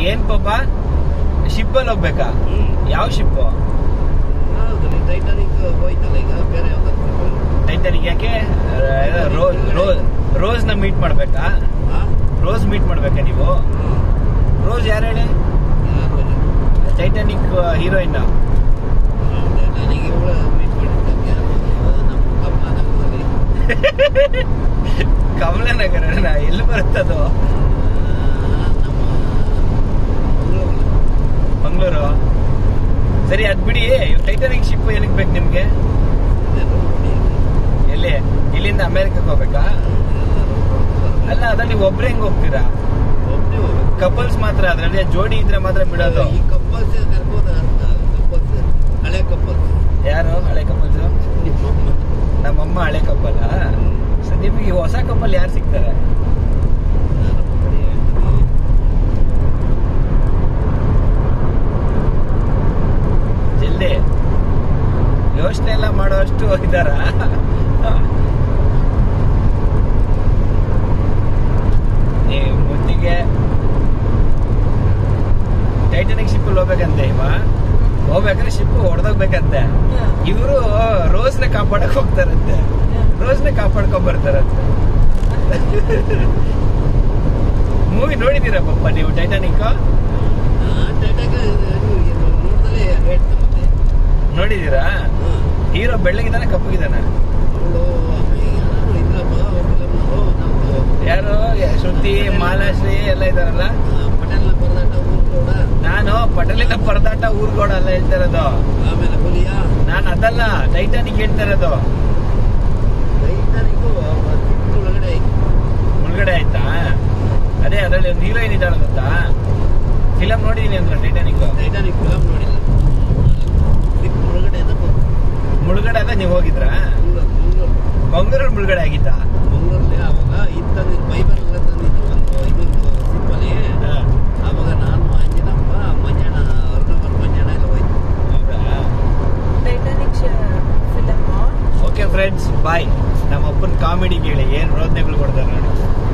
ಏನ್ ಪಾಪ ಶಿಪ್ ಅಲ್ಲಿ ಹೋಗ್ಬೇಕಾ ಹ್ಮ್ ಯಾವ ಶಿಪ್ ಹೌದು ಟೈಟಾನಿಕ್ ಹೋಯ್ತಲ್ಲ ಈಗ ಬೇರೆ ಯಾವ್ದಾದ್ರು ಟೈಟನಿಕ್ ಯಾಕೆ ರೋಸ್ ರೋಸ್ ರೋಸ್ ನ ಮೀಟ್ ಮಾಡ್ಬೇಕಾ ಹಾ ರೋಸ್ ಮೀಟ್ ಮಾಡ್ಬೇಕಾ ನೀವು ಹ್ಮ್. ರೋಸ್ ಯಾರು ಹೇಳಿ ಯಾರು ಇದು? ಟೈಟಾನಿಕ್ ಹೀರೋಯಿನ್ ಹೌದಾ? ನನಗೆ ಇವಳ ಮೀಟ್ ಮಾಡಿದ್ದಂಗೆ ಯಾರು? ನಮ್ಮ ಕಮಲಾನಗರದಲ್ಲಿ ಕಮಲನಗರ ಎಲ್ಲಿ ಬರುತ್ತದು ಆ, ನಮ್ಮ ಮಂಗಳೂರಲ್ಲಿ. ಮಂಗಳೂರು ಸರಿ ಅದ್ ಬಿಡಿ ಟೈಟಾನಿಕ್ ಶಿಪ್ ಏನಕ್ಕೆ ಬೇಕು ನಿಮ್ಗೆ ಇದೆ road ಹೊಡಿಯೋದು. ಎಲ್ಲಿ ಇಲ್ಲಿಂದ ಅಮೆರಿಕಕ್ಕೆ ಹೋಗ್ಬೇಕಾ ಎಲ್ಲ road ಹೊಡ್ಕೊಂಡು ಅಲ್ಲ ಅದ್ರಲ್ಲಿ ನೀವು ಒಬ್ರೇ ಹೆಂಗ್ ಹೋಗ್ತೀರಾ ಒಬ್ನೇ ಹೋಗ್ಬೇಕು. ಕಪಲ್ಸ್ ಮಾತ್ರ ಅದ್ರಲ್ಲಿ ಜೋಡಿ ಇದ್ರೆ ಮಾತ್ರ ಬಿಡೋದು ಈ ಕಪ್ಪಲ್ಸ್ ಕರ್ಬೋದು ಕಪ್ಪಲ್ಸ್ ಹಳೆ ಕಪ್ಪಲ್ಸ್ ಯಾರು ಹಳೆ ಕಪಲ್ಸ್ ನಿಮ್ಮಮ್ಮ ನಮ್ಮಮ್ಮ ಹಳೆ ಕಪ್ಪಲ್ ಸರ್ ನಿಮ್ಗೆ ಈ ಹೊಸ ಕಪ್ಪಲ್ ಯಾರು ಸಿಗ್ತಾರೆ ಯಾರಪ್ಪ ಕಡೆ ಹೇಳ್ತೀನಿ ಜಲ್ದಿ ಯೋಚನೆ ಎಲ್ಲ ಮಾಡೋಷ್ಟು ಇದಾರ ನೀವು ಮುತ್ತಿಗೆ ಟೈಟಾನಿಕ್ ಶಿಪ್ ಹೋಗ್ಬೇಕಂತೆ ಇವ ಹೋಗ್ಬೇಕಾದ್ರೆ ಶಿಪ್ ಹೊಡೆದೋಗ್ಬೇಕಂತೆ ಇವರು ರೋಸ್ ನ ಕಾಪಾಡಕ್ ಹೋಗ್ತಾರಂತೆ ರೋಸ್ ನ ಕಾಪಾಡ್ಕೊಂಡ್ ಬರ್ತಾರಂತೆ ಮೂವಿ ನೋಡಿದೀರ ಪಪ್ಪ ನೀವು ಟೈಟಾನಿಕ್ ಟೈಟಾಗ ನೋಡ್ದಲೇ ಹೇಳ್ತಾ ಮತ್ತೆ ನೋಡಿದೀರಾ ಹೀರೋ ಬೆಳ್ಳಗಿದಾನೆ ಕಪ್ಪಗಿದಾನೆ ಅವಳು ಯಾರು ಇದ್ರಪ್ಪ ಫಿಲಮ್ನವರು ನಮ್ದು ಯಾರು ಯ- ಶ್ರುತಿ ಮಾಲಾಶ್ರೀ ಎಲ್ಲ ಇದಾರಲ್ಲ ಪಟೇಲ್ನ ಪರದಾಟ ಊರ್ಗೌಡ ನಾನು ಪಟೇಲಿನ ಪರದಾಟ ಊರ್ಗೋಡ ಅಲ್ಲ ಹೇಳ್ತಾ ಇರೋದು ಆಮೇಲೆ ಹುಲಿಯ ನಾನು ಅದಲ್ಲ ಟೈಟಾನಿಕ್ ಹೇಳ್ತಾ ಇರೋದು ಟೈಟಾನಿಕ್ಕು ಒಳಗಡೆ ಐತಿ ಮುಳುಗಡೆ ಆಯ್ತಾ ಅದೇ ಅದರಲ್ಲಿ ಒಂದು ಹೀರೋಯಿನ್ ಇದ್ದಾಳೆ ಗೊತ್ತಾ ಫಿಲಮ್ ನೋಡಿದೀನಿ ಅಂದ್ರೆ ಟೈಟಾನಿಕ್ ಟೈಟಾನಿಕ್ ಫಿಲಮ್ ನೋಡಿಲ್ಲ ಸಿಕ್ ಒಳಗಡೆ ಅಂತ ಬಂತು. ಮುಳುಗಡೆ ಅದ ನೀವು ಹೋಗಿದ್ರಾ ಮಂಗ್ಳೂರು ಮಂಗ್ಳೂರು ಮಂಗಳೂರು ಮುಳುಗಡೆ ಆಗಿತ್ತಾ ಮಂಗ್ಳೂರಲ್ಲಿ ಅವಾಗ ಇತ್ತಂದಿದ್ದು ಬೈಬಲ್ ಎಲ್ಲ ತಂದಿದ್ದು ಒಂದು ಇನ್ನೊಂದು ಸಿಪ್ಪಲ್ಲಿ ಹಾ. ಅವಾಗ ನಾನು ಅಂಜನಪ್ಪ ಮಂಜಣ್ಣ ಅರ್ಣವರ್ ಮಂಜಣ್ಣ ಎಲ್ಲ ಹೋಯ್ತು ಹೌದಾ Titanic film okay friends bye ನಮ್ಮ ಅಪ್ಪನ ಕಾಮಿಡಿ ಕೇಳಿ ಏನ್ ರೋದನೆಗಳು ಕೊಡ್ತಾರೆ ನೋಡಿ